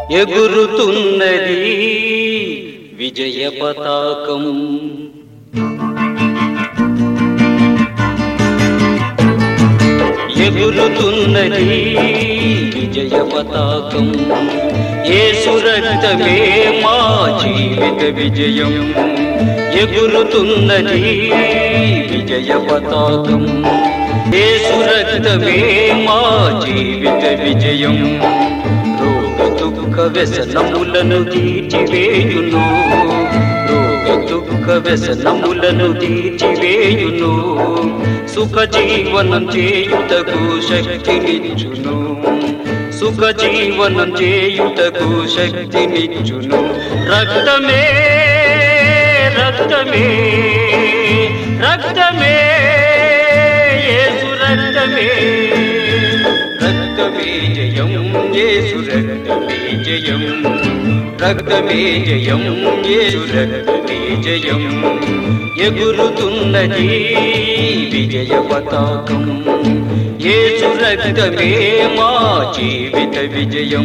ఎగురుతున్నది విజయ పతాకం ఎగురుతున్నది విజయ పతాకం ఏసు రక్తమే మా జీవిత విజయం ఎగురుతున్నది విజయ పతాకం ఏసు రక్తమే మా జీవిత విజయం రోగ దుఃఖ వ్యసనములను తీర్చివేయును రోగ దుఃఖ వ్యసనములను తీర్చివేయును సుఖ జీవనం చేయుటకు శక్తినిచ్చును సుఖ జీవనం చేయుటకు శక్తినిచ్చును రక్తమే రక్తమే రక్తమే యేసు రక్తమే రక్తమే జయం యేసు రక్తమే జయం రక్తమే జయం యేసు రక్తమే జయం ఎగురుతున్నది విజయ పతాకం యేసు రక్తమే మా జీవిత విజయం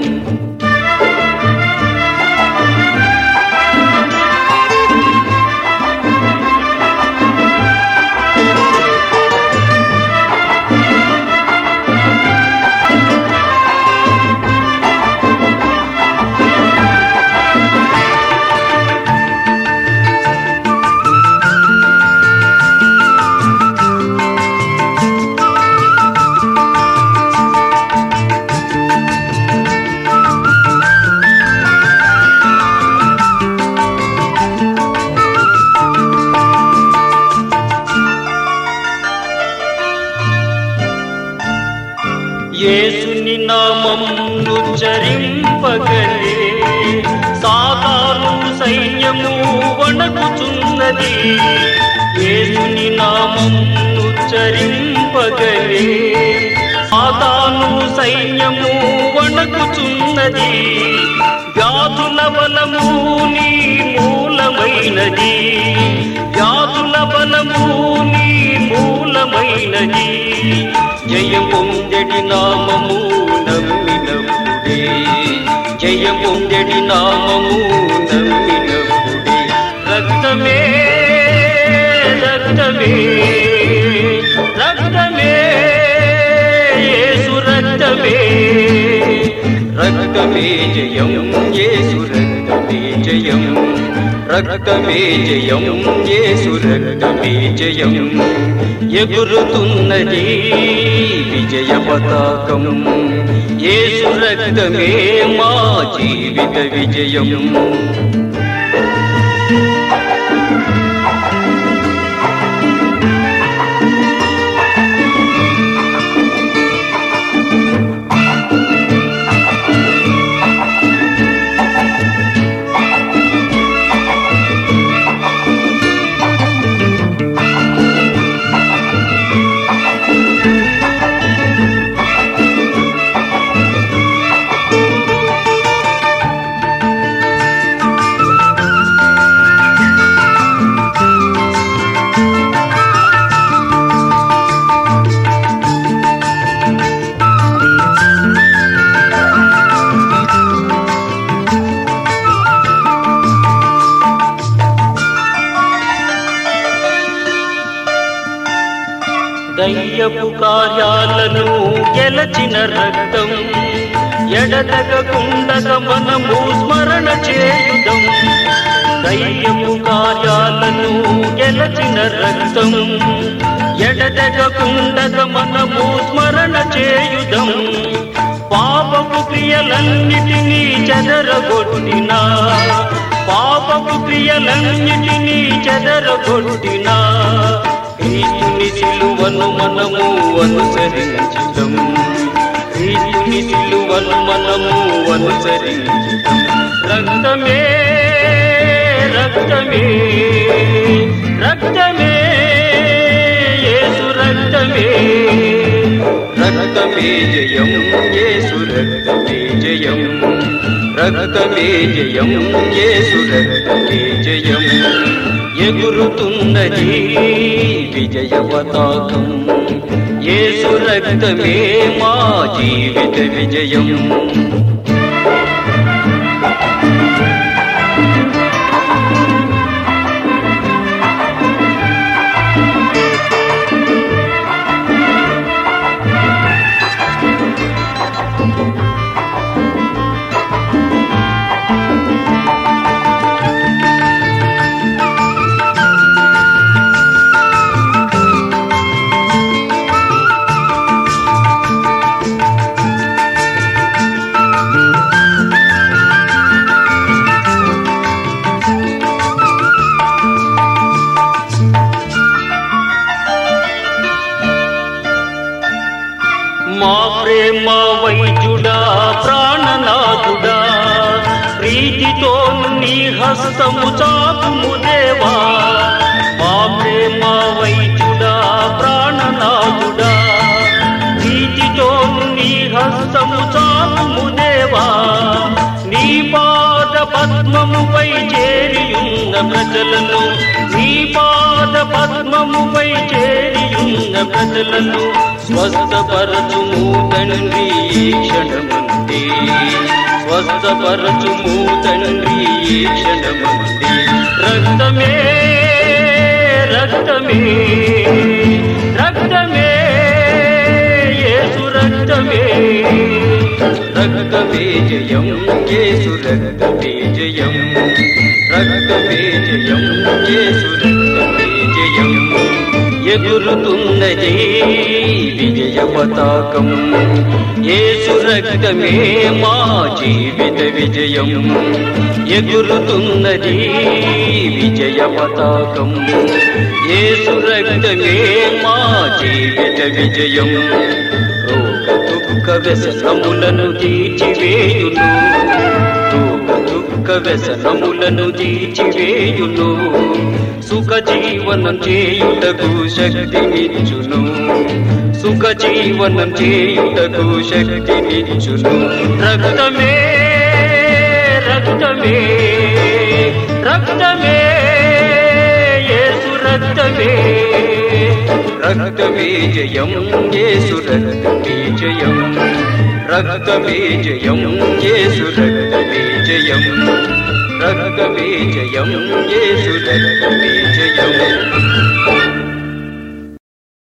యేసుని నామమును చరింపగలే సాతాను సైన్యము వణకుచున్నది యేసుని నామమును చరింపగలే సాతాను సైన్యము వణకుచున్నది వ్యాధుల బలము నీ మూలమైనది వ్యాధుల బలము నీ మూలమైనది జయ పొందెడి నామము నమ్మినప్పుడే జయ పొందెడి నామము నమ్మినప్పుడే రక్తమే రక్తమే రక్తమే యేసు రక్తమే రక్తమే జయం యేసు రక్తమే జయం రక్తమే జయం యేసు రక్తమే జయం ఎగురుతున్నది విజయ పతాకం యేసు రక్తమే మా జీవిత విజయం దయ్యపు కార్యాలను గెలచిన రక్తం ఎడతగకుండగ మనము స్మరణ చేయుదం దయ్యపు కార్యాలను గెలచిన రక్తం ఎడతగకుండగ మనము స్మరణ చేయుదం పాపపు క్రియలన్నిటినీ చెదరగొట్టినా పాపపు క్రియలన్నిటినీ చెదరగొట్టినా క్రీస్తుని సిలువను మనము అనుసరించటం క్రీస్తుని సిలువను మనము అనుసరించటం రక్తమే రక్తమే రక్తమే యేసు రక్తమే రక్తమే జయం యేసు రక్తమే జయం రక్తమే జయం యేసు రక్తమే జయం ఎగురుతున్నది విజయ పతాకం యేసు రక్తమే మా జీవిత విజయం మా ప్రేమ వైద్యుడా ప్రాణనాథుడా ప్రీతితో నీ హస్తము చాపుము దేవా మా ప్రేమ వైద్యుడా ప్రాణనాథుడా ప్రీతితో నీ హస్తము చాపుము దేవా నీ పాద పద్మముపై చేరియున్న ప్రజలను నీ పాద పద్మముపై చేరియున్న ప్రజలను స్వస్థపరచుము తండ్రి ఈ క్షణమంతే స్వస్థపరచుము తండ్రి ఈ క్షణమంతే రక్తమే రక్తమే రక్తమే యేసు రక్తమే రక్తమే జయం యేసు రక్తమే జయం రక్తమే జయం యేసు రక్తమే జయం ఎగురుతున్నది విజయ పతాకం యేసు రక్తమే మా జీవిత విజయం ఎగురుతున్నది విజయ పతాకం యేసు రక్తమే మా జీవిత విజయం రోగ దుఃఖ వ్యసనములను తీర్చివేయును రోగ దుఃఖ వ్యసనములను తీర్చివేయును సుఖ జీవనం చేయుటకు శక్తినిచ్చును సుఖ జీవనం చేయుటకు శక్తినిచ్చును రక్తమే రక్తమే రక్తమే యేసు రక్తమే రక్తమే జయం యేసు రక్తమే జయం రక్తమే జయం యేసు రక్తమే జయం రక్తమే జయం యేసు రక్తమే